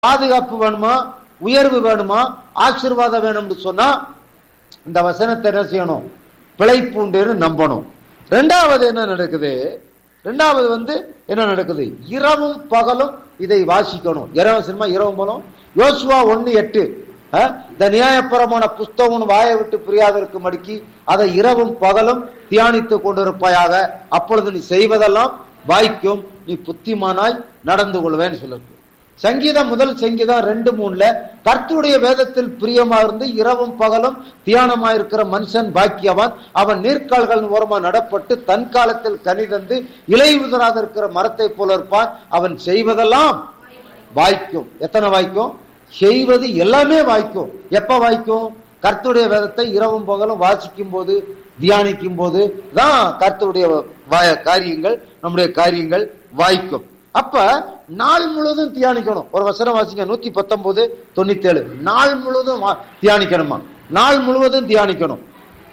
பாதுகாப்பு வேணுமா உயர்வு வேணுமா ஆசீர்வாதம் வேணும்னு சொன்னா இந்த வசனத்தை என்ன செய்யணும் பிழைப்புண்டுன்னு நம்பணும் ரெண்டாவது என்ன நடக்குது ரெண்டாவது வந்து என்ன நடக்குது இரவும் பகலும் இதை வாசிக்கணும் இரவு சினிமா இரவும் பகலும் யோசுவா ஒன்னு எட்டு அஹ், இந்த நியாயபரமான புஸ்தகம் வாயை விட்டு புரியாதற்கு மடுக்கி அதை இரவும் பகலும் தியானித்து கொண்டிருப்பாயாக அப்பொழுது நீ செய்வதெல்லாம் வாய்க்கும் நீ புத்திமானாய் நடந்து கொள்வேன்னு சொல்லிருக்கு சங்கீதம் முதல் சங்கீதம் ரெண்டு மூணுல கர்த்தருடைய வேதத்தில் பிரியமா இருந்து இரவும் பகலும் தியானமா இருக்கிற மனுஷன் பாக்கியவான் அவன் நீர்க்கால்கள் ஓரமா நடப்பட்டு தன் காலத்தில் கனி தந்து இலை உதராத இருக்கிற மரத்தை போல இருப்பான் அவன் செய்வதெல்லாம் வாய்க்கும் எத்தனை வாய்க்கும் செய்வது எல்லாமே வாய்க்கும் எப்ப வாய்க்கும் கர்த்தருடைய வேதத்தை இரவும் பகலும் வாசிக்கும் போது தியானிக்கும் போது தான் கர்த்தருடைய வா- காரியங்கள் நம்முடைய காரியங்கள் வாய்க்கும் அப்ப நாள் முழுவதும் தியானிக்கணும் ஒரு வசனம் வாசிங்க நூத்தி பத்தொன்பது தொண்ணூத்தி ஏழு நாள் முழுவதும் வா- தியானிக்கணுமா நாள் முழுவதும் தியானிக்கணும்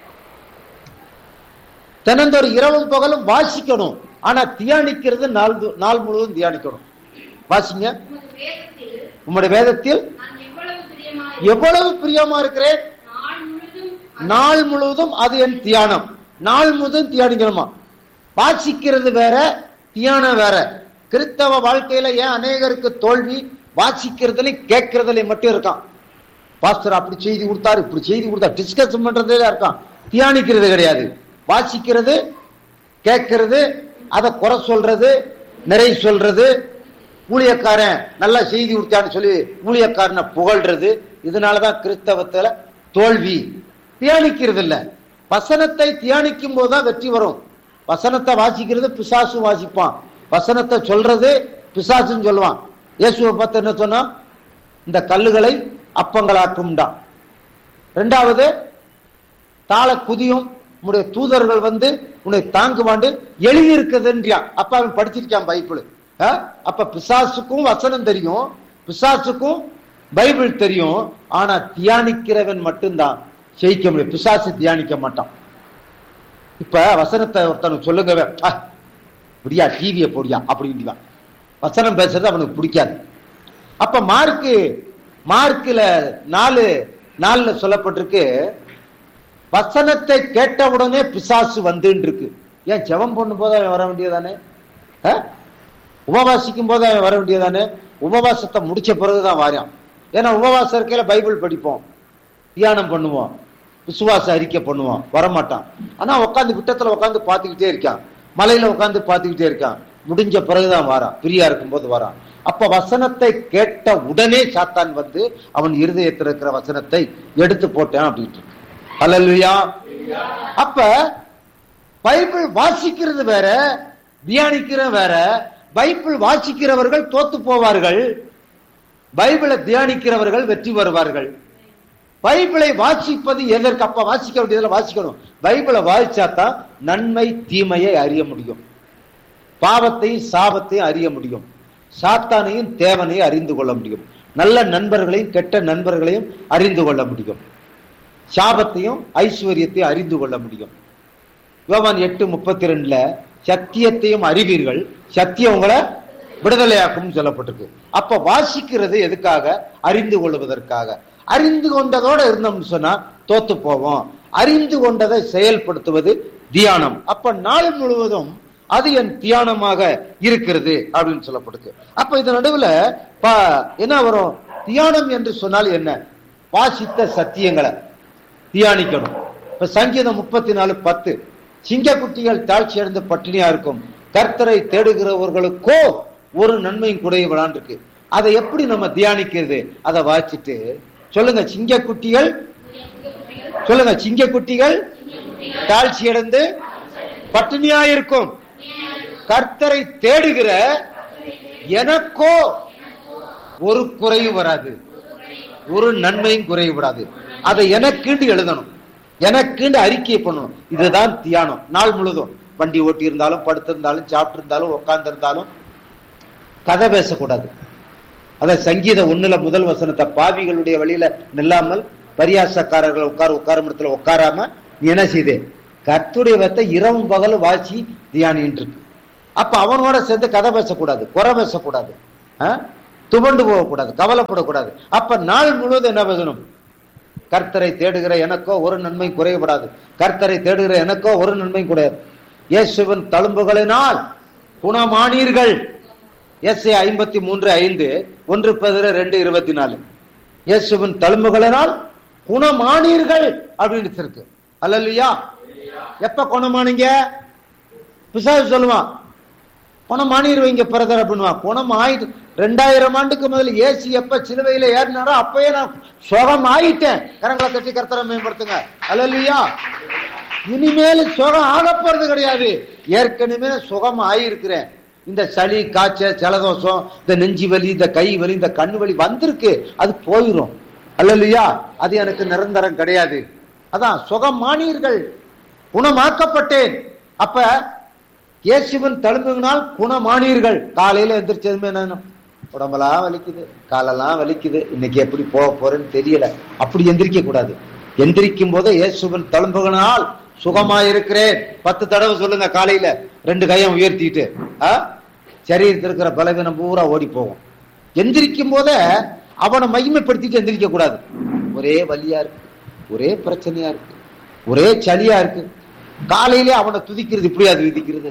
தினந்தோறும் இரவும் பகலும் வாசிக்கணும் ஆனா தியானிக்கிறது நாள் து- நாள் முழுவதும் தியானிக்கணும் வாசிங்க உமது வேதத்தில் உம்முடைய வேதத்தில் நான் எவ்வளவு பிரியமாய் எவ்வளவு பிரியமா இருக்கிறேன் நாள் முழுதும் நாள் முழுவதும் அது என் தியானம் நாள் முழுவதும் தியானிக்கணுமா வாசிக்கிறது வேற தியானம் வேற கிறிஸ்தவ வாழ்க்கையில ஏன் அநேகருக்கு தோல்வி வாசிக்கிறதுல கேட்கறதுல மட்டும் இருக்கான் பாஸ்டர் அப்படி செய்தி கொடுத்தாரு இப்படி செய்தி கொடுத்தாரு டிஸ்கஸ் பண்றதுல இருக்கான் தியானிக்கிறது கிடையாது வாசிக்கிறது கேட்கறது அதை குறை சொல்றது நிறை சொல்றது ஊழியக்காரன் நல்லா செய்தி கொடுத்தான்னு சொல்லி ஊழியக்காரனை புகழ்றது இதனாலதான் கிறிஸ்தவத்துல தோல்வி தியானிக்கிறது இல்ல வசனத்தை தியானிக்கும் போதுதான் வெற்றி வரும் வசனத்தை வாசிக்கிறது பிசாசு வாசிப்பான் வசனத்தை சொல்றது பிசாசுன்னு சொல்லுவான் இயேசுவை பார்த்து என்ன சொன்னா இந்த கல்லுகளை அப்பங்களாக்கும்டா ரெண்டாவது தாள குதியும் உன்னுடைய தூதர்கள் வந்து உன்னை தாங்குவாண்டு எழுதி இருக்குதுன்றியா அப்ப அவன் படிச்சிருக்கான் பைபிள் ஆ? அப்ப பிசாசுக்கும் வசனம் தெரியும் பிசாசுக்கும் பைபிள் தெரியும் ஆனா தியானிக்கிறவன் மட்டும்தான் ஜெயிக்க முடியும் பிசாசு தியானிக்க மாட்டான் இப்ப வசனத்தை ஒருத்தனுக்கு சொல்லுங்க "ஆ, இப்படியா டிவியை போடியா அப்படின்றான் வசனம் பேசுறது அவனுக்கு பிடிக்காது அப்ப மார்க்கு மார்க்ல நாலு நாலுல சொல்லப்பட்டிருக்கு வசனத்தை கேட்ட உடனே பிசாசு வந்துன்னு இருக்கு ஏன் ஜெபம் பண்ணும் போது அவன் வர வேண்டியதானே ஆ? உபவாசிக்கும் போது அவன் வர வேண்டியதானே உபவாசத்தை முடிச்ச பிறகுதான் வரான் ஏன்னா உபவாச இருக்கையில பைபிள் படிப்போம் தியானம் பண்ணுவோம் விசுவாச அறிக்கை பண்ணுவோம் வரமாட்டான் ஆனா உட்காந்து விட்டத்துல உட்காந்து பார்த்துக்கிட்டே இருக்கான் மலையில உட்காந்து பார்த்துக்கிட்டே இருக்கான் முடிஞ்ச பிறகுதான் வரான் பிரியா இருக்கும்போது வரான் அப்ப வசனத்தை கேட்ட உடனே சாத்தான் வந்து அவன் இருதயத்தில் இருக்கிற வசனத்தை எடுத்து போட்டான் அப்படின்ட்டு அல்லா அப்ப பைபிள் வாசிக்கிறது வேற தியானிக்கிறது வேற பைபிள் வாசிக்கிறவர்கள் தோத்து போவார்கள் பைபிளை தியானிக்கிறவர்கள் வெற்றி வருவார்கள் பைபிளை வாசிப்பது எதற்கு அப்ப வாசிக்க வேண்டியதுல வாசிக்கணும் பைபிளை வாசிச்சாதான் நன்மை தீமையை அறிய முடியும் பாவத்தையும் சாபத்தையும் அறிய முடியும் சாத்தானையும் தேவனையும் அறிந்து கொள்ள முடியும் நல்ல நண்பர்களையும் கெட்ட நண்பர்களையும் அறிந்து கொள்ள முடியும் சாபத்தையும் ஐஸ்வர்யத்தையும் அறிந்து கொள்ள முடியும் யோவான் எட்டு முப்பத்தி ரெண்டுல சத்தியத்தையும் அறிவீர்கள் சத்தியம் உங்களை விடுதலையாக்கும் சொல்லப்பட்டிருக்கு அப்ப வாசிக்கிறது எதுக்காக அறிந்து கொள்வதற்காக அறிந்து கொண்டதோட இருந்தோம்னு சொன்னா தோத்து போவோம் அறிந்து கொண்டதை செயல்படுத்துவது தியானம் அப்ப நாள் முழுவதும் அது என் தியானமாக இருக்கிறது அப்படின்னு சொல்லப்படுது அப்ப இது நடுவுல ப- என்ன வரும் தியானம் என்று சொன்னால் என்ன வாசித்த சத்தியங்களை தியானிக்கணும் இப்ப சங்கீதம் முப்பத்தி நாலு பத்து சிங்கக்குட்டிகள் தாழ்ச்சி அடைந்து பட்டினியா இருக்கும் கர்த்தரை தேடுகிறவர்களுக்கோ ஒரு நன்மையும் குறைய விடான் இருக்கு அதை எப்படி நம்ம தியானிக்கிறது அதை வாசிச்சுட்டு சொல்லுங்க சிங்கக்குட்டிகள் சொல்லுங்க சிங்கக்குட்டிகள் தாழ்ச்சி அடைந்து பட்டினியா இருக்கும் கர்த்தரை தேடுகிற எனக்கோ ஒரு குறையும் வராது ஒரு நன்மையும் குறைய விடாது அதை எனக்குண்டு எழுதணும் எனக்குண்டு அறிக்கை பண்ணணும் இதுதான் தியானம் நாள் முழுதும் வண்டி ஓட்டி இருந்தாலும் படுத்திருந்தாலும் சாப்பிட்டு இருந்தாலும் உட்கார்ந்து இருந்தாலும் கதை பேசக்கூடாது அத சங்கீத ஒண்ணுல முதல் வசனத்தை பாவிகளுடைய வழியில நில்லாமல் பரியாசக்காரர்கள் உட்கார உட்கார இடத்துல உட்காராம நீ என்ன செய்தே கர்த்துடைய வத்தை இரவும் பகலும் வாசி தியானின்னு இருக்கு அப்ப அவனோட சேர்ந்து கதை பேசக்கூடாது குறை பேசக்கூடாது ஆ? துவண்டு போகக்கூடாது கவலைப்படக்கூடாது அப்ப நாள் முழுவதும் என்ன பேசணும் கர்த்தரை தேடுகிற எனக்கோ ஒரு நன்மை குறையப்படாது கர்த்தரை தேடுகிற எனக்கோ ஒரு நன்மை குறையாது இயேசுவின் தழும்புகளினால் குணமானீர்கள் எஸ்ஏ ஐம்பத்தி மூன்று ஐந்து ஒன்று பதிர ரெண்டு இருபத்தி நாலு இயேசுவின் தழும்புகளினால் குணமானீர்கள் அப்படின்னு இருக்கு அல்லையா எப்ப குணமானீங்க பிசாசு சொல்லுவான் குணம் ஆணிடுவீங்க பிரதர் அப்படின்வான் குணம் ஆயிட்டு ரெண்டாயிரம் ஆண்டுக்கு முதல்ல ஏசி எப்ப சிலுவையில ஏறினாரோ அப்பயே நான் சுகம் ஆயிட்டேன் கரங்களை கட்டி கர்த்தரை மேம்படுத்துங்க அல்லையா இனிமேல் சுகம் ஆக போறது கிடையாது ஏற்கனவே சுகம் ஆயிருக்கிறேன் இந்த சளி காய்ச்சல் ஜலதோஷம் இந்த நெஞ்சி வலி இந்த கை வலி இந்த கண்ணு வலி வந்திருக்கு அது போயிடும் அல்லையா அது எனக்கு நிரந்தரம் கிடையாது அதான் சுகமானீர்கள் குணமாக்கப்பட்டேன் அப்ப இயேசுவின் தழும்புனால் குணமானீர்கள் காலையில எந்திரிச்சதுமே என்ன உடம்பெல்லாம் வலிக்குது காலெல்லாம் வலிக்குது இன்னைக்கு எப்படி போக போறேன்னு தெரியல அப்படி எந்திரிக்க கூடாது எந்திரிக்கும் போதே இயேசுவின் தழும்புகளால் சுகமாயிருக்கிறேன் பத்து தடவை சொல்லுங்க காலையில ரெண்டு கையம் உயர்த்திட்டு ஆ? சரீரத்தில் இருக்கிற பலவீனம் பூரா ஓடி போகும் எந்திரிக்கும் போதே அவனை மகிமைப்படுத்திட்டு எந்திரிக்க கூடாது ஒரே வலியா இருக்கு ஒரே பிரச்சனையா இருக்கு ஒரே சளியா இருக்கு காலையிலே அவனை துதிக்கிறது இப்படி அது விதிக்கிறது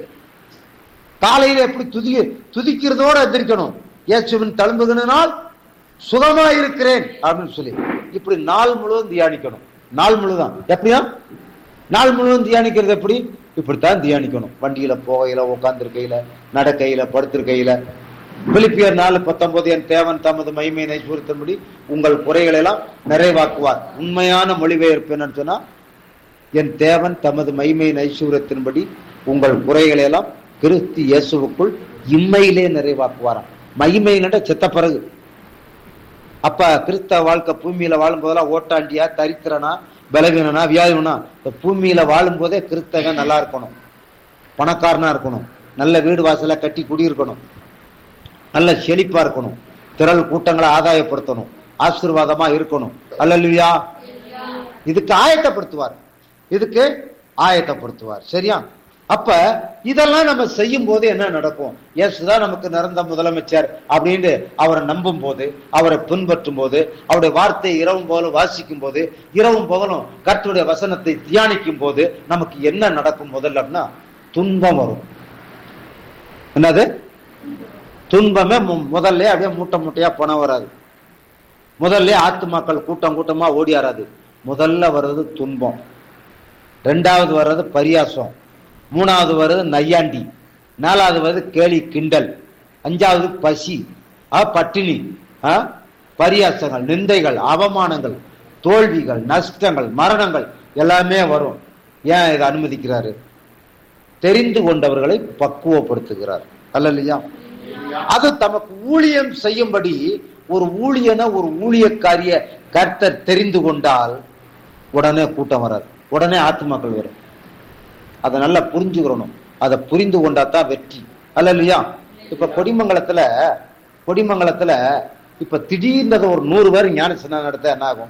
காலையில எப்படி துதி துதிக்கிறதோட எந்திரிக்கணும் இயேசுவின் தழும்புகளினால் சுகமா இருக்கிறேன் அப்படின்னு சொல்லி இப்படி நாள் முழுவதும் தியானிக்கணும் நாள் முழுதும் எப்படியா நாள் முழுவதும் தியானிக்கிறது எப்படி இப்படித்தான் தியானிக்கணும் வண்டியில போகையில உட்கார்ந்திருக்கையில நடக்கையில படுத்திருக்கையில பிலிப்பியர் நாலு பத்தொன்பது என் தேவன் தமது மகிமை நைசூரத்தின்படி உங்கள் குறைகளை எல்லாம் நிறைவாக்குவார் உண்மையான மொழிபெயர்ப்பு என்னன்னு சொன்னா என் தேவன் தமது மகிமை ஐஸ்வர்யத்தின்படி உங்கள் குறைகளை எல்லாம் கிறிஸ்து இயேசுவுக்குள் இம்மையிலே நிறைவாக்குவாராம் மகிமையினட செத்த பிறகு அப்ப கிறிஸ்தவ வாழ்க்கை பூமியில வாழும் போதெல்லாம் ஓட்டாண்டியா தரித்திரனா பலவீனனா வியாதினா இந்த பூமியில வாழும் போதே கிறிஸ்தவன் நல்லா இருக்கணும் பணக்காரனா இருக்கணும் நல்ல வீடு வாசல கட்டி குடியிருக்கணும் நல்ல செழிப்பா இருக்கணும் திரள் கூட்டங்களை ஆதாயப்படுத்தணும் ஆசீர்வாதமா இருக்கணும் அல்லல்லையா இதுக்கு ஆயத்தப்படுத்துவார் இதுக்கு ஆயத்தப்படுத்துவார் சரியா அப்ப இதெல்லாம் நம்ம செய்யும் போது என்ன நடக்கும் இயேசுதான் நமக்கு நிறந்த முதலமைச்சர் அப்படின்னு அவரை நம்பும் போது அவரை பின்பற்றும் போது அவருடைய வார்த்தையை இரவும் போல வாசிக்கும் போது இரவும் பகலும் கர்த்தருடைய வசனத்தை தியானிக்கும் போது நமக்கு என்ன நடக்கும் முதல்ல அப்படின்னா துன்பம் வரும் என்னது துன்பமே மு- முதல்ல அப்படியே மூட்டை மூட்டையா பணம் வராது முதல்ல ஆத்துமாக்கள் கூட்டம் கூட்டமா ஓடியாராது முதல்ல வர்றது துன்பம் ரெண்டாவது வர்றது பரியாசம் மூணாவது வர்றது நையாண்டி நாலாவது வர்றது கேலி கிண்டல் அஞ்சாவது பசி ஆ, பட்டினி ஆ, பரியாசங்கள் நிந்தைகள் அவமானங்கள் தோல்விகள் நஷ்டங்கள் மரணங்கள் எல்லாமே வரும் ஏன் இதை அனுமதிக்கிறாரு தெரிந்து கொண்டவர்களை பக்குவப்படுத்துகிறார் அல்லையா அது தமக்கு ஊழியம் செய்யும்படி ஒரு ஊழியனை ஒரு ஊழியக்காரிய கர்த்தர் தெரிந்து கொண்டால் உடனே கூட்டம் வராது உடனே ஆத்துமாக்கள் வரும் அதை நல்லா புரிஞ்சுக்கிறணும் அதை புரிந்து கொண்டா தான் வெற்றி அல்ல இல்லையா இப்ப கொடிமங்கலத்துல கொடிமங்கலத்துல இப்ப திடீர்னு ஒரு நூறு பேர் ஞானசனம் நடத்த என்ன ஆகும்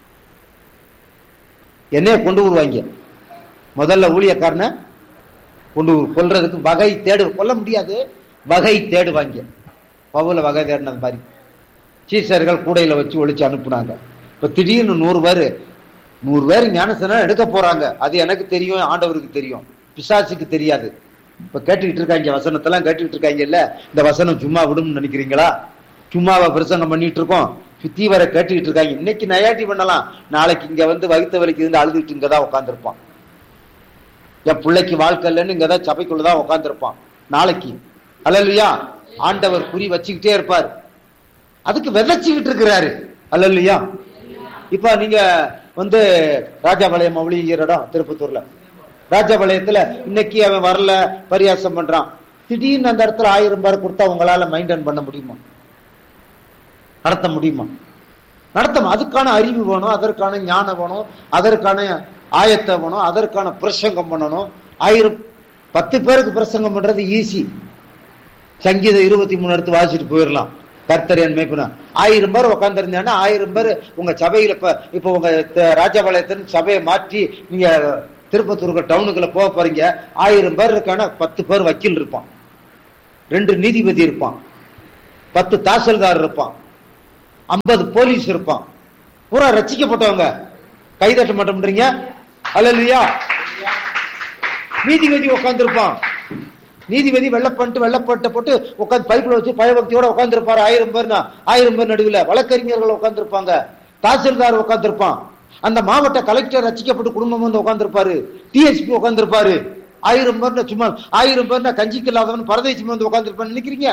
என்னைய கொண்டு வருவாங்க முதல்ல ஊழியக்காரனை கொண்டு வரு- கொல்றதுக்கு வகை தேடு கொல்ல முடியாது வகை தேடுவாங்க பவுல வகை தேடினது மாதிரி சீசர்கள் கூடையில வச்சு ஒழிச்சு அனுப்புனாங்க இப்ப திடீர்னு நூறு பேர் நூறு பேர் ஞானசனம் எடுக்க போறாங்க அது எனக்கு தெரியும் ஆண்டவருக்கு தெரியும் பிசாசுக்கு தெரியாது இப்ப கேட்டுக்கிட்டு இருக்காங்க வசனத்தெல்லாம் கேட்டுக்கிட்டு இருக்காங்க இல்ல இந்த வசனம் சும்மா விடும்னு நினைக்கிறீங்களா சும்மாவா பிரசங்கம் பண்ணிட்டு இருக்கோம் சுத்தி வர கேட்டுக்கிட்டு இருக்காங்க இன்னைக்கு நயாட்டி பண்ணலாம் நாளைக்கு இங்க வந்து வகுத்த வலிக்கு இருந்து அழுதுட்டு இங்கதான் உட்காந்துருப்பான் என் பிள்ளைக்கு வாழ்க்கை இல்லைன்னு இங்கதான் சபைக்குள்ளதான் உட்காந்துருப்பான் நாளைக்கு அல்லையா ஆண்டவர் குறி வச்சுக்கிட்டே இருப்பார் அதுக்கு விதைச்சுக்கிட்டு இருக்கிறாரு அல்லையா இப்ப நீங்க வந்து ராஜாபாளையம் மௌலிங்கிற இடம் திருப்பத்தூர்ல ராஜாபாளையத்துல இன்னைக்கு அவன் வரல பரியாசம் பண்றான் திடீர்னு அந்த இடத்துல ஆயிரம் பேர் கொடுத்தா உங்களால மெயின்டைன் பண்ண முடியுமா நடத்த முடியுமா நடத்த அதுக்கான அறிவு வேணும் அதற்கான ஞானம் வேணும் அதற்கான ஆயத்தம் வேணும் அதற்கான பிரசங்கம் பண்ணணும் ஆயிரம் பத்து பேருக்கு பிரசங்கம் பண்றது ஈஸி சங்கீதம் இருபத்தி மூணு எடுத்து வாசிட்டு போயிடலாம் கர்த்தர் என் மேய்ப்பனா ஆயிரம் பேர் உட்காந்துருந்தேன்னா ஆயிரம் பேர் உங்க சபையில இப்ப இப்ப உங்க த- ராஜபாளையத்தின் சபையை மாற்றி நீங்க திருப்பத்தூருக்கு டவுனுக்குள்ள போக போறீங்க ஆயிரம் பேர் இருக்கான பத்து பேர் வக்கீல் இருப்பான் ரெண்டு நீதிபதி இருப்பான் பத்து தாசில்தார் இருப்பான் ஐம்பது போலீஸ் இருப்பான் பூரா ரசிக்கப்பட்டவங்க கைதட்ட மாட்டோம்ன்றீங்க அல்லையா நீதிபதி உட்காந்துருப்பான் நீதிபதி வெள்ளப்பட்டு வெள்ளப்பட்ட போட்டு உட்காந்து பைப்ல வச்சு பயபக்தியோட உட்காந்துருப்பாரு ஆயிரம் பேர்னா ஆயிரம் பேர் நடுவில் வழக்கறிஞர்கள் உட்காந்துருப்பாங்க தாசில்தார் உட்காந்துருப்பான் அந்த மாவட்ட கலெக்டர் ரசிக்கப்பட்டு குடும்பம் வந்து உட்காந்துருப்பாரு டிஎஸ்பி உட்காந்துருப்பாரு ஆயிரம் பேர்னா சும்மா ஆயிரம் பேர்னா கஞ்சிக்கு இல்லாதவன் பரதேசி வந்து உட்காந்துருப்பான்னு நினைக்கிறீங்க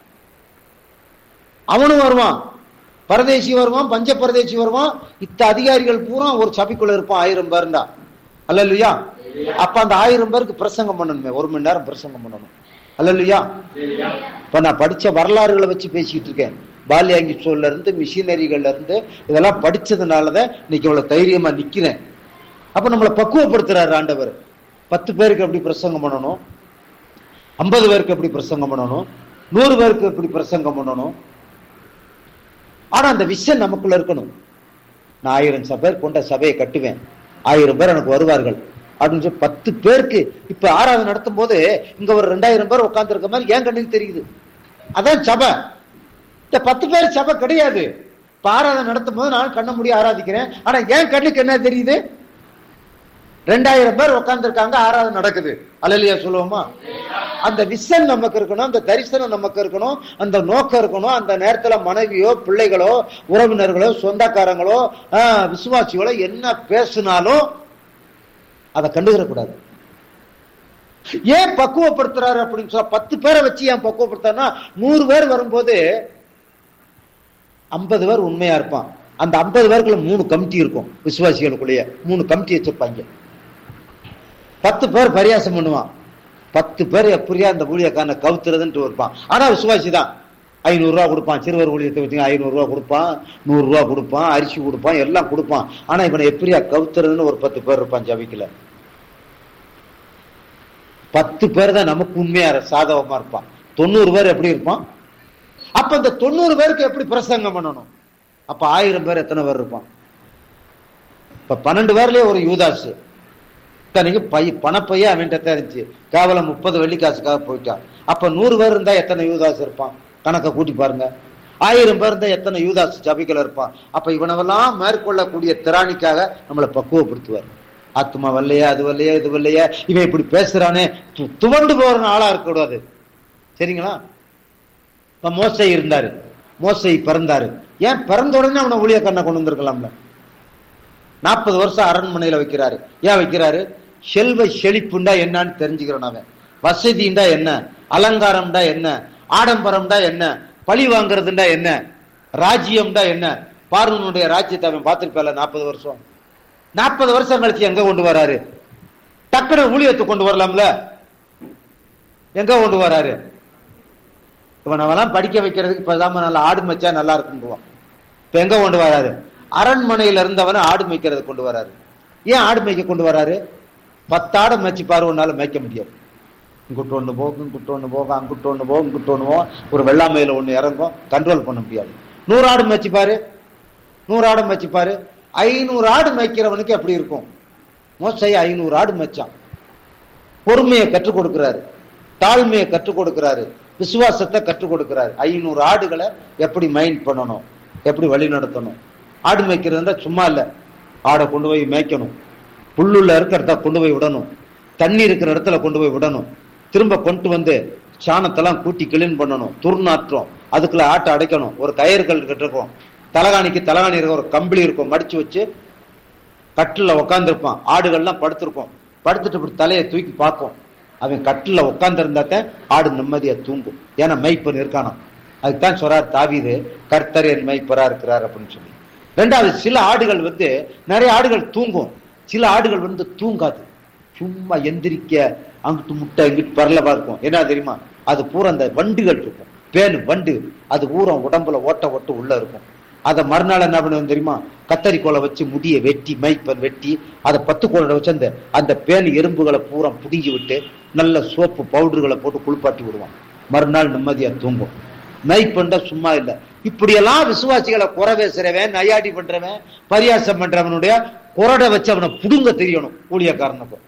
அவனும் வருவான் பரதேசி வருவான் பஞ்ச பரதேசி வருவான் இத்த அதிகாரிகள் பூரா ஒரு சபைக்குள்ள இருப்பான் ஆயிரம் பேர்னா அல்ல இல்லையா அப்ப அந்த ஆயிரம் பேருக்கு பிரசங்கம் பண்ணணுமே ஒரு மணி நேரம் பிரசங்கம் பண்ணணும் அல்ல இல்லையா இப்ப நான் படிச்ச வரலாறுகளை வச்சு பேசிக்கிட்டு இருக்கேன் பால்யாங்கி சோல்ல இருந்து மிஷினரிகள்ல இருந்து இதெல்லாம் படிச்சதுனாலதான் இன்னைக்கு இவ்வளவு தைரியமா நிக்கிறேன் அப்ப நம்மளை பக்குவப்படுத்துறாரு ஆண்டவர் பத்து பேருக்கு எப்படி பிரசங்கம் பண்ணணும் ஐம்பது பேருக்கு எப்படி பிரசங்கம் பண்ணணும் நூறு பேருக்கு எப்படி பிரசங்கம் பண்ணணும் ஆனா அந்த விஷயம் நமக்குள்ள இருக்கணும் நான் ஆயிரம் சபை கொண்ட சபையை கட்டுவேன் ஆயிரம் பேர் எனக்கு வருவார்கள் அப்படின்னு சொல்லி பத்து பேருக்கு இப்ப ஆராதனை நடத்தும் போது இங்க ஒரு ரெண்டாயிரம் பேர் உட்கார்ந்து இருக்க மாதிரி ஏன் கண்ணுக்கு தெரியுது அதான் சபை இந்த பத்து பேர் சபை கிடையாது இப்ப ஆராதனை நடத்தும் போது நான் கண்ண முடிய ஆராதிக்கிறேன் ஆனா ஏன் கண்ணுக்கு என்ன தெரியுது ரெண்டாயிரம் பேர் உட்கார்ந்து இருக்காங்க ஆராதனை நடக்குது அலலியா சொல்லுவோமா அந்த விஷன் நமக்கு இருக்கணும் அந்த தரிசனம் நமக்கு இருக்கணும் அந்த நோக்கம் இருக்கணும் அந்த நேரத்துல மனைவியோ பிள்ளைகளோ உறவினர்களோ சொந்தக்காரங்களோ ஆஹ், விசுவாசிகளோ என்ன பேசினாலும் அதை கண்டுகிறக்கூடாது ஏன் பக்குவப்படுத்துறாரு அப்படின்னு சொல்ல பத்து பேரை வச்சு ஏன் பக்குவப்படுத்தாருன்னா நூறு பேர் வரும்போது ஐம்பது பேர் உண்மையா இருப்பான் அந்த ஐம்பது பேருக்குள்ள மூணு கமிட்டி இருக்கும் விசுவாசிகளுக்குள்ளேயே மூணு கமிட்டி வச்சிருப்பாங்க பத்து பேர் பரியாசம் பண்ணுவான் பத்து பேர் எப்படியா அந்த ஊழியக்காரனை கவுத்துறதுன்ட்டு இருப்பான் ஆனா விசுவாசி தான் ஐநூறு ரூபா கொடுப்பான் சிறுவர் ஊழியத்தை வச்சுங்க ஐநூறு ரூபா கொடுப்பான் நூறு ரூபா கொடுப்பான் அரிசி கொடுப்பான் எல்லாம் கொடுப்பான் ஆனா இவனை எப்படியா கவுத்துறதுன்னு ஒரு பத்து பேர் இருப்பான் ஜபிக்கல பத்து பேர் தான் நமக்கு உண்மையா சாதகமா இருப்பான் தொண்ணூறு பேர் எப்படி இருப்பான் அப்ப இந்த தொண்ணூறு பேருக்கு எப்படி பிரசங்கம் பண்ணணும் அப்ப ஆயிரம் பேர் எத்தனை பேர் இருப்பான் இப்ப பன்னெண்டு பேர்லயே ஒரு யூதாசு இத்தனைக்கு பை பணப்பையே அவன்கிட்ட தான் இருந்துச்சு கேவலம் முப்பது வெள்ளிக்காசுக்காக போயிட்டான் அப்ப நூறு பேர் இருந்தா எத்தனை யூதாஸ் இருப்பான் கணக்கை கூட்டி பாருங்க ஆயிரம் பேர் இருந்தா எத்தனை யூதாஸ் ஜபிக்கல இருப்பான் அப்ப இவனவெல்லாம் மேற்கொள்ளக்கூடிய திராணிக்காக நம்மளை பக்குவப்படுத்துவார் ஆத்மா வரலையா அது வரலையா இது வரலையா இவன் இப்படி பேசுறானே து- துவண்டு போற ஆளா இருக்கக்கூடாது சரிங்களா இப்ப மோசை இருந்தாரு மோசை பிறந்தாரு ஏன் பிறந்த உடனே அவனை ஊழியக்காரனை கொண்டு வந்திருக்கலாம்ல நாற்பது வருஷம் அரண்மனையில வைக்கிறாரு ஏன் வைக்கிறாரு செல்வ செழிப்புண்டா என்னன்னு தெரிஞ்சுக்கிறோம் அவன் வசதிண்டா என்ன அலங்காரம்டா என்ன ஆடம்பரம்டா என்ன பழி வாங்குறதுண்டா என்ன ராஜ்யம்டா என்ன பார்வனுடைய ராஜ்யத்தை அவன் பார்த்திருப்பால நாற்பது வருஷம் நாற்பது வருஷம் கழிச்சு எங்க கொண்டு வராரு டக்குனு ஊழியத்தை கொண்டு வரலாம்ல எங்க கொண்டு வராரு இவன் அவெல்லாம் படிக்க வைக்கிறதுக்கு பேசாம நல்லா ஆடு மச்சா நல்லா இருக்குன்றான் இப்ப எங்க கொண்டு வராரு அரண்மனையில இருந்தவன ஆடு மேய்க்கிறது கொண்டு வராரு ஏன் ஆடு மேய்க்க கொண்டு வராரு பத்தாடு மேய்ச்சி பாரு உன்னால மேய்க்க முடியாது இங்குட்டு ஒண்ணு போகும் இங்குட்டு ஒண்ணு போகும் அங்குட்டு ஒண்ணு போகும் இங்குட்டு ஒண்ணு போகும் ஒரு வெள்ளாமையில ஒண்ணு இறங்கும் கண்ட்ரோல் பண்ண முடியாது நூறு ஆடு மேய்ச்சி பாரு நூறு ஆடு மேய்ச்சி பாரு ஐநூறு ஆடு மேய்க்கிறவனுக்கு எப்படி இருக்கும் மோசை ஐநூறு ஆடு மேய்ச்சான் பொறுமையை கற்றுக் கொடுக்கிறாரு தாழ்மையை கற்றுக் கொடுக்கிறாரு விசுவாசத்தை கற்றுக் கொடுக்கிறாரு ஐநூறு ஆடுகளை எப்படி மைண்ட் பண்ணணும் எப்படி வழி நடத்தணும் ஆடு மேய்க்கிறதுன்றா சும்மா இல்ல ஆடை கொண்டு போய் மேய்க்கணும் புல்லுள்ள இருக்கிறத கொண்டு போய் விடணும் தண்ணி இருக்கிற இடத்துல கொண்டு போய் விடணும் திரும்ப கொண்டு வந்து சாணத்தெல்லாம் கூட்டி கிளீன் பண்ணணும் துர்நாற்றம் அதுக்குள்ள ஆட்டை அடைக்கணும் ஒரு கயிறுகள் கிட்ட இருக்கும் தலகாணிக்கு தலகாணி இருக்க ஒரு கம்பளி இருக்கும் மடிச்சு வச்சு கட்டில் உட்காந்துருப்பான் ஆடுகள்லாம் படுத்திருக்கும் படுத்துட்டு இப்படி தலையை தூக்கி பார்க்கும் அவன் கட்டில் உட்காந்துருந்தாத்தான் ஆடு நிம்மதியா தூங்கும் ஏன்னா மெய்ப்பன் இருக்கானாம் அதுக்குதான் சொல்றார் தாவீது கர்த்தர் என் மெய்ப்பரா இருக்கிறார் அப்படின்னு சொல்லி ரெண்டாவது சில ஆடுகள் வந்து நிறைய ஆடுகள் தூங்கும் சில ஆடுகள் வந்து தூங்காது சும்மா எந்திரிக்க அங்கிட்டு முட்டை இங்கிட்டு பரலவா இருக்கும் என்ன தெரியுமா அது பூரா அந்த வண்டுகள் இருக்கும் பேனு வண்டு அது பூரா உடம்புல ஓட்ட ஓட்ட உள்ள இருக்கும் அதை மறுநாள் என்ன பண்ணுவோம் தெரியுமா கத்தரிக்கோலை வச்சு முடியை வெட்டி மைப்பன் வெட்டி அதை பத்து கோலை வச்சு அந்த அந்த பேன் எறும்புகளை பூரா புடுங்கி விட்டு நல்ல சோப்பு பவுடர்களை போட்டு குளிப்பாட்டி விடுவான் மறுநாள் நிம்மதியா தூங்கும் மைப்பண்டா சும்மா இல்ல இப்படியெல்லாம் விசுவாசிகளை குறை பேசுறவன் நையாடி பண்றவன் பரியாசம் பண்றவனுடைய குரடை வச்சு அவனை புடுங்க தெரியணும் ஊழியக்காரனுக்கு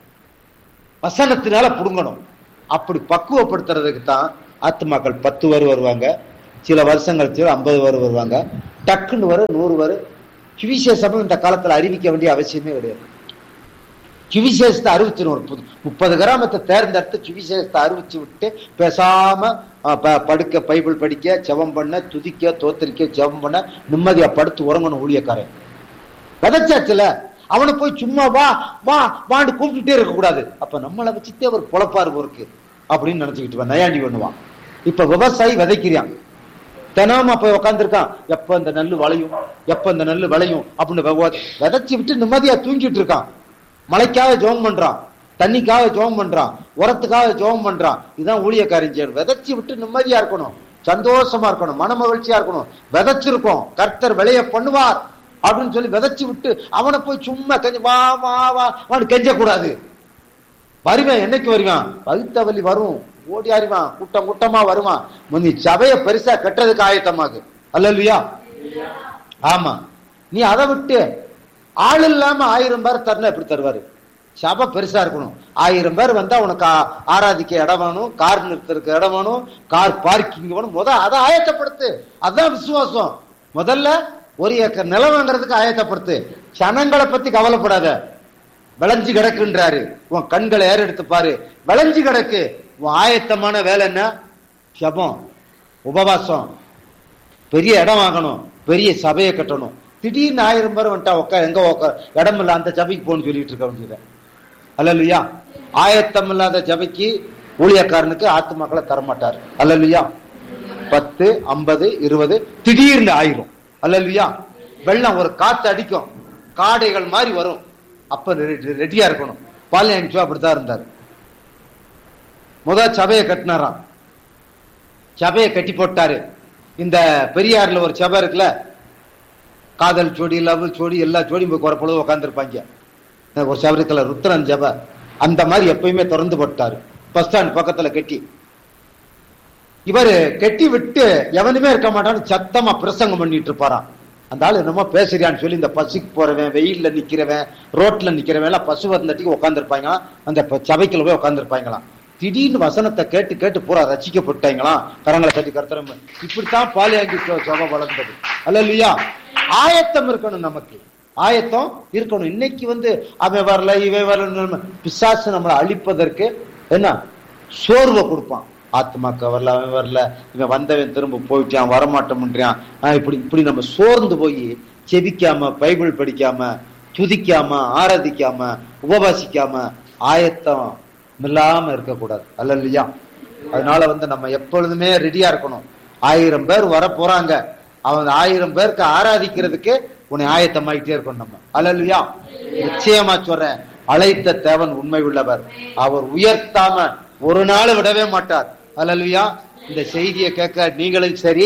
வசனத்தினால புடுங்கணும் அப்படி பக்குவப்படுத்துறதுக்கு தான் ஆத்துமாக்கள் பத்து பேர் வருவாங்க சில வருஷம் கழிச்சு ஐம்பது பேர் வருவாங்க டக்குன்னு வரும் நூறு பேர் சுவிசேஷமும் இந்த காலத்துல அறிவிக்க வேண்டிய அவசியமே கிடையாது சுவிசேஷத்தை அறிவிச்சிடும் ஒரு புது முப்பது கிராமத்தை தேர்ந்தெடுத்து சுவிசேஷத்தை அறிவிச்சு விட்டு பேசாம அஹ், ப- படுக்க பைபிள் படிக்க ஜெபம் பண்ண துதிக்க தோத்தரிக்க ஜெபம் பண்ண நிம்மதியா படுத்து உறங்கணும் ஊழியக்காரன் விதைச்சாச்சுல அவனை போய் சும்மா வா வா வான்னு கூப்பிட்டுட்டே இருக்க கூடாது அப்ப நம்மளை வச்சுட்டே அவர் பொழப்பாரு இருக்கு அப்படின்னு நினைச்சுக்கிட்டு வா, நையாண்டி பண்ணுவான் இப்ப விவசாயி விதைக்கிறான் தினமா போய் உட்காந்துருக்கான் எப்ப இந்த நெல்லு வளையும் எப்ப இந்த நெல்லு விளையும் அப்படின்னு விவ- விதைச்சு விட்டு நிம்மதியா தூங்கிட்டு இருக்கான் மழைக்காக ஜெபம் பண்றான் தண்ணிக்காக ஜெபம் பண்றான் உரத்துக்காக ஜெபம் பண்றான் இதான் ஊழியக்காரன் செய்யணும் விதைச்சு விட்டு நிம்மதியா இருக்கணும் சந்தோஷமா இருக்கணும் மன மகிழ்ச்சியா இருக்கணும் விதைச்சிருக்கோம் கர்த்தர் விளைய பண்ணுவார் அப்படின்னு சொல்லி விதைச்சு விட்டு அவனை போய் சும்மா கெஞ்ச வா வா வா வான்னு கெஞ்ச கூடாது வருவேன் என்னைக்கு வருவான் பகுத்த வலி வரும் ஓடி அறிவான் கூட்டம் கூட்டமா வருவான் முந்தி சபைய பெருசா கட்டுறதுக்கு ஆயத்தமாகு அல்லல்லையா ஆமா நீ அதை விட்டு ஆள் இல்லாம ஆயிரம் பேர் தரணும் எப்படி தருவாரு சபை பெருசா இருக்கணும் ஆயிரம் பேர் வந்தா உனக்கு ஆ- ஆராதிக்க இடம் வேணும் கார் நிறுத்தறதுக்கு இடம் வேணும் கார் பார்க்கிங் வேணும் முத அதை ஆயத்தப்படுத்து அதான் விசுவாசம் முதல்ல ஒரு ஏக்கர் நிலம் வாங்குறதுக்கு ஆயத்தப்படுத்து ஜனங்களை பத்தி கவலைப்படாத விளைஞ்சு கிடக்குன்றாரு உன் கண்களை ஏறெடுத்து பாரு விளைஞ்சு கிடக்கு உன் ஆயத்தமான வேலை என்ன ஜபம் உபவாசம் பெரிய இடம் வாங்கணும் பெரிய சபையை கட்டணும் திடீர்னு ஆயிரம் பேர் வந்துட்டா உட்கா எங்க உட்கா இடம் இல்ல அந்த சபைக்கு போன்னு சொல்லிட்டு இருக்க வேண்டியது அல்லையா ஆயத்தம் இல்லாத சபைக்கு ஊழியக்காரனுக்கு ஆத்துமாக்களை தரமாட்டாரு அல்லையா பத்து ஐம்பது இருபது திடீர்னு ஆயிரும் அல்லையா வெள்ளம் ஒரு காத்து அடிக்கும் காடைகள் மாதிரி வரும் அப்ப ரெ- ரெடியா இருக்கணும் பாலியன்சுவா அப்படித்தான் இருந்தார் முத சபையை கட்டினாராம் சபையை கட்டி போட்டாரு இந்த பெரியார்ல ஒரு சபை இருக்குல்ல காதல் ஜோடி லவ் ஜோடி எல்லா ஜோடியும் போய் குறைப்பொழுது உட்காந்துருப்பாங்க ஒரு சபை இருக்குல்ல ருத்ரன் சபை அந்த மாதிரி எப்பயுமே திறந்து போட்டாரு பஸ் ஸ்டாண்ட் பக்கத்துல கட்டி இவரு கட்டி விட்டு எவனுமே இருக்க மாட்டான்னு சத்தமா பிரசங்கம் பண்ணிட்டு இருப்பாராம் அந்த ஆள் என்னமோ பேசுறியான்னு சொல்லி இந்த பசிக்கு போறவன் வெயில்ல நிக்கிறவன் ரோட்ல நிக்கிறவன் எல்லாம் பசு வந்தட்டிக்கு உட்காந்துருப்பாங்க அந்த ப- சபைக்குள்ள போய் உட்காந்துருப்பாங்களாம் திடீர்னு வசனத்தை கேட்டு கேட்டு பூரா ரசிக்கப்பட்டாங்களாம் கரங்களை கட்டி கருத்துறோம் இப்படித்தான் பாலியாங்கி சபை வளர்ந்தது அல்ல இல்லையா ஆயத்தம் இருக்கணும் நமக்கு ஆயத்தம் இருக்கணும் இன்னைக்கு வந்து அவன் வரல இவன் வரல பிசாசு நம்மளை அழிப்பதற்கு என்ன சோர்வை கொடுப்பான் ஆத்மாக்க வரல அவன் வரல இவன் வந்தவன் திரும்ப போயிட்டான் வரமாட்டோம்ன்றான் ஆஹ் இப்படி இப்படி நம்ம சோர்ந்து போய் செபிக்காம பைபிள் படிக்காம துதிக்காம ஆராதிக்காம உபவாசிக்காம ஆயத்தம் இல்லாம இருக்கக்கூடாது அல்ல இல்லையா அதனால வந்து நம்ம எப்பொழுதுமே ரெடியா இருக்கணும் ஆயிரம் பேர் வர போறாங்க அவன் ஆயிரம் பேருக்கு ஆராதிக்கிறதுக்கு உன்னை ஆயத்தமாயிட்டே இருக்கணும் நம்ம அல்ல இல்லையா நிச்சயமா சொல்றேன் அழைத்த தேவன் உண்மை உள்ளவர் அவர் உயர்த்தாம ஒரு நாள் விடவே மாட்டார் அல்லல்வியா இந்த செய்தியை கேட்க நீங்களும் சரி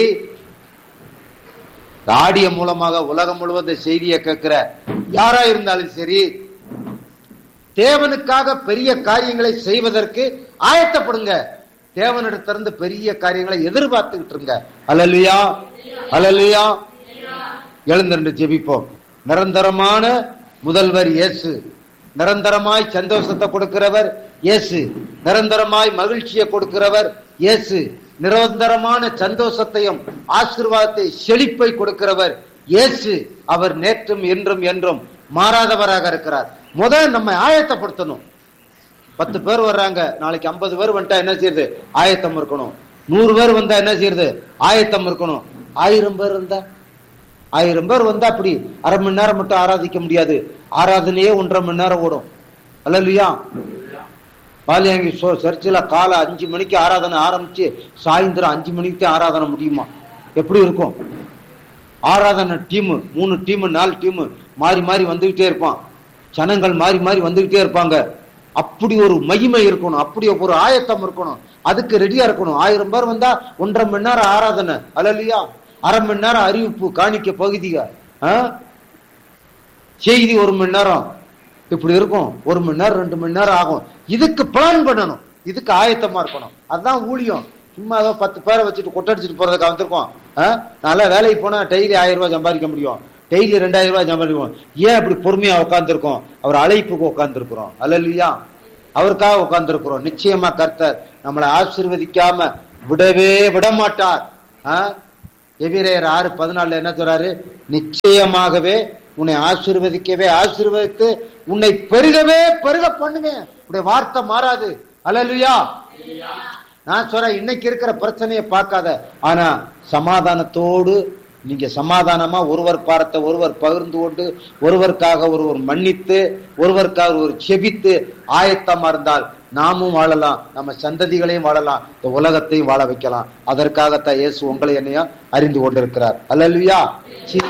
ஆடிய மூலமாக உலகம் முழுவதும் இந்த செய்தியை கேட்கிற யாரா இருந்தாலும் சரி தேவனுக்காக பெரிய காரியங்களை செய்வதற்கு ஆயத்தப்படுங்க தேவனிடத்திலிருந்து பெரிய காரியங்களை எதிர்பார்த்துக்கிட்டு இருங்க அல்லல்வியா அல்லல்வியா எழுந்திருந்து ஜெபிப்போம் நிரந்தரமான முதல்வர் இயேசு நிரந்தரமாய் சந்தோஷத்தை கொடுக்கிறவர் இயேசு நிரந்தரமாய் மகிழ்ச்சியை கொடுக்கிறவர் இயேசு நிரந்தரமான சந்தோஷத்தையும் ஆசீர்வாதத்தை செழிப்பை கொடுக்கிறவர் இயேசு அவர் நேற்றும் இன்றும் என்றும் மாறாதவராக இருக்கிறார் முதல் நம்ம ஆயத்தப்படுத்தணும் பத்து பேர் வர்றாங்க நாளைக்கு ஐம்பது பேர் வந்துட்டா என்ன செய்யுது ஆயத்தம் இருக்கணும் நூறு பேர் வந்தா என்ன செய்யுது ஆயத்தம் இருக்கணும் ஆயிரம் பேர் இருந்தா ஆயிரம் பேர் வந்தா அப்படி அரை மணி நேரம் மட்டும் ஆராதிக்க முடியாது ஆராதனையே ஒன்றரை மணி நேரம் ஓடும் அல்ல இல்லையா பாலியாங்கி சோ சர்ச்சில் காலை அஞ்சு மணிக்கு ஆராதனை ஆரம்பிச்சு சாயந்தரம் அஞ்சு மணிக்கு தான் ஆராதனை முடியுமா எப்படி இருக்கும் ஆராதனை டீமு மூணு டீமு நாலு டீமு மாறி மாறி வந்துகிட்டே இருப்பான் ஜனங்கள் மாறி மாறி வந்துகிட்டே இருப்பாங்க அப்படி ஒரு மகிமை இருக்கணும் அப்படி ஒரு ஆயத்தம் இருக்கணும் அதுக்கு ரெடியா இருக்கணும் ஆயிரம் பேர் வந்தா ஒன்றரை மணி நேரம் ஆராதனை அல்ல இல்லையா அரை மணி நேரம் அறிவிப்பு காணிக்க பகுதிக ஆ? செய்தி ஒரு மணி நேரம் இப்படி இருக்கும் ஒரு மணி நேரம் ரெண்டு மணி நேரம் ஆகும் இதுக்கு பிளான் பண்ணணும் இதுக்கு ஆயத்தமா இருக்கணும் அதுதான் ஊழியம் சும்மா ஏதோ பத்து பேரை வச்சுட்டு கொட்டடிச்சிட்டு போறதுக்கு வந்திருக்கோம் ஆ? நல்லா வேலைக்கு போனா டெய்லி ஆயிரம் ரூபாய் சம்பாதிக்க முடியும் டெய்லி ரெண்டாயிரம் ரூபாய் சம்பாதிக்கும் ஏன் இப்படி பொறுமையா உட்காந்துருக்கோம் அவர் அழைப்புக்கு உட்காந்துருக்கிறோம் அல்ல இல்லையா அவருக்காக உட்கார்ந்துருக்கிறோம் நிச்சயமா கர்த்தர் நம்மளை ஆசீர்வதிக்காம விடவே விட மாட்டார் ஆ? எபிரேயர் ஆறு பதினாலுல என்ன சொல்றாரு நிச்சயமாகவே உன்னை ஆசீர்வதிக்கவே ஆசீர்வதித்து உன்னை பெருகவே பெருக பண்ணுவேன் உடைய வார்த்தை மாறாது அல்லேலூயா நான் சொல்றேன் இன்னைக்கு இருக்கிற பிரச்சனையை பார்க்காத ஆனா சமாதானத்தோடு நீங்க சமாதானமா ஒருவர் பாரத்தை ஒருவர் பகிர்ந்து கொண்டு ஒருவருக்காக ஒருவர் மன்னித்து ஒருவருக்காக ஒரு செபித்து ஆயத்தமா இருந்தால் நாமும் வாழலாம் நம்ம சந்ததிகளையும் வாழலாம் இந்த உலகத்தையும் வாழ வைக்கலாம் அதற்காகத்தான் இயேசு உங்களை என்னையும் அறிந்து கொண்டிருக்கிறார் அல்லல்வியா